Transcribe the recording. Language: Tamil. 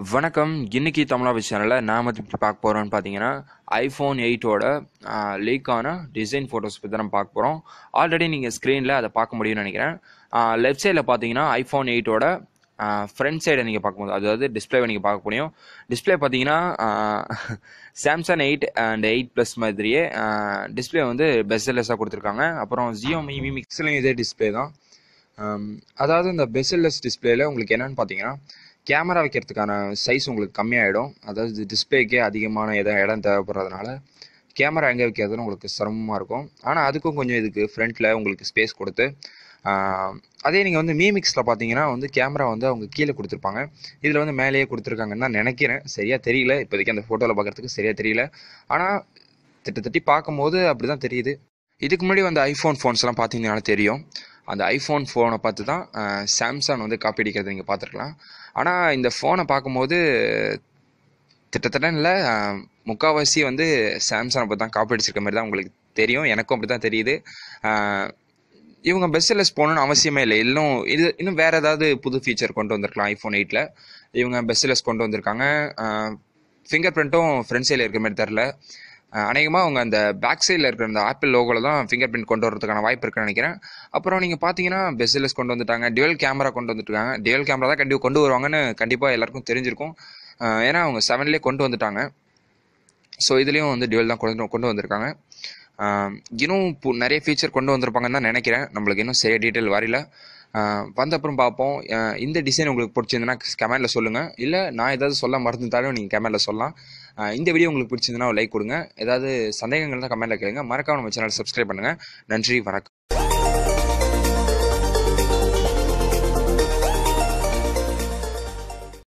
வணக்கம் இன்னைக்கு தமிழாவி சேனலில் நாம் இப்போ பார்க்க போகிறோம்னு பார்த்தீங்கன்னா ஐஃபோன் எயிட்டோட லீக்கான டிசைன் ஃபோட்டோஸ் பற்றி தான் பார்க்க போகிறோம் ஆல்ரெடி நீங்கள் ஸ்க்ரீனில் அதை பார்க்க முடியும்னு நினைக்கிறேன் லெஃப்ட் சைடில் பார்த்தீங்கன்னா ஐஃபோன் எயிட்டோட ஃப்ரண்ட் சைடை நீங்கள் பார்க்கும்போது அதாவது டிஸ்பிளேவை நீங்கள் பார்க்க முடியும் டிஸ்பிளே பார்த்தீங்கன்னா Samsung eight and eight plus மாதிரியே டிஸ்பிளே வந்து பெஸ்ட்லெஸ்ஸாக கொடுத்துருக்காங்க அப்புறம் ஜியோ மீ மிக்ஸ்லையும் இதே டிஸ்பிளே தான் ஆம், அதாவது இந்த பெஸ்ட்லெஸ் டிஸ்பிளேல உங்களுக்கு என்னன்னு பார்த்தீங்கன்னா கேமரா வைக்கிறதுக்கான சைஸ் உங்களுக்கு கம்மியாயிடும் அதாவது டிஸ்பிளேக்கே அதிகமான இடம் இடம் தேவைப்படுறதுனால கேமரா எங்கே வைக்கிறதுன்னு உங்களுக்கு சிரமமாக இருக்கும் ஆனால் அதுக்கும் கொஞ்சம் இதுக்கு ஃப்ரண்ட்டில் உங்களுக்கு ஸ்பேஸ் கொடுத்து ஆஹ், அதே நீங்கள் வந்து மீமிக்ஸில் பார்த்தீங்கன்னா வந்து கேமரா வந்து அவங்க கீழே கொடுத்துருப்பாங்க இதில் வந்து மேலேயே கொடுத்துருக்காங்கன்னு தான் நினைக்கிறேன் சரியாக தெரியல இப்போதைக்கு அந்த ஃபோட்டோவில் பார்க்குறதுக்கு சரியாக தெரியல ஆனால் திட்டத்தட்டி பார்க்கும்போது அப்படி தான் தெரியுது இதுக்கு முன்னாடி வந்த ஐஃபோன் ஃபோன்ஸ்லாம் பார்த்தீங்கன்னா தெரியும் அந்த ஐஃபோன் ஃபோனை பார்த்து தான் சாம்சங் வந்து காப்பி அடிக்கிறத நீங்கள் பார்த்துருக்கலாம் ஆனால் இந்த ஃபோனை பார்க்கும்போது திட்டத்தட்ட இல்லை முக்கால்வாசி வந்து சாம்சங் அப்போ தான் காப்பி அடிச்சிருக்க மாதிரி தான் உங்களுக்கு தெரியும் எனக்கும் அப்படி தான் தெரியுது ஆஹ் இவங்க பெஸ்ட்லெஸ் போகணுன்னு அவசியமே இல்லை இன்னும் இது இன்னும் வேறு ஏதாவது புது ஃபீச்சர் கொண்டு வந்திருக்கலாம் ஐஃபோன் எயிட்டில் இவங்க பெஸ்ட்லெஸ் கொண்டு வந்திருக்காங்க ஃபிங்கர் பிரிண்ட்டும் ஃப்ரண்ட் சைடில் இருக்கிற மாதிரி தெரில அநேகமாக அவங்க அந்த பேக் சைடில் இருக்கிற அந்த ஆப்பிள் லோகோவில் தான் ஃபிங்கர் பிரிண்ட் கொண்டு வரதுக்கான வாய்ப்பு இருக்குன்னு நினைக்கிறேன் அப்புறம் நீங்கள் பார்த்தீங்கன்னா பெஸ்ட்லெஸ் கொண்டு வந்துட்டாங்க டியூவல் கேமரா கொண்டு வந்துட்டுருக்காங்க டியூவல் கேமரா தான் கண்டிப்பாக கொண்டு வருவாங்கன்னு கண்டிப்பாக எல்லாருக்கும் தெரிஞ்சிருக்கும் ஆஹ் ஏன்னா அவங்க செவன்லேயே கொண்டு வந்துட்டாங்க ஸோ இதுலேயும் வந்து டியூவல் தான் கொண்டு கொண்டு வந்திருக்காங்க ஆஹ் இன்னும் பு- நிறைய ஃபீச்சர் கொண்டு வந்திருப்பாங்கன்னு தான் நினைக்கிறேன் நம்மளுக்கு இன்னும் சரியா டீட்டெயில் வரல ஆஹ் வந்த அப்புறம் பார்ப்போம் ஆஹ் இந்த டிசைன் உங்களுக்கு பிடிச்சிருந்ததுன்னா கமெண்ட்டில் சொல்லுங்கள் இல்லை நான் ஏதாவது சொல்ல மறந்துட்டாலும் நீங்கள் கமெண்ட்டில் சொல்லலாம் ஆஹ் இந்த வீடியோ உங்களுக்கு பிடிச்சிருந்ததுன்னா லைக் கொடுங்க ஏதாவது சந்தேகங்கள் தான் கமெண்ட்டில் கேளுங்க மறக்காம நம்ம சேனல் சப்ஸ்கிரைப் பண்ணுங்கள் நன்றி வணக்கம்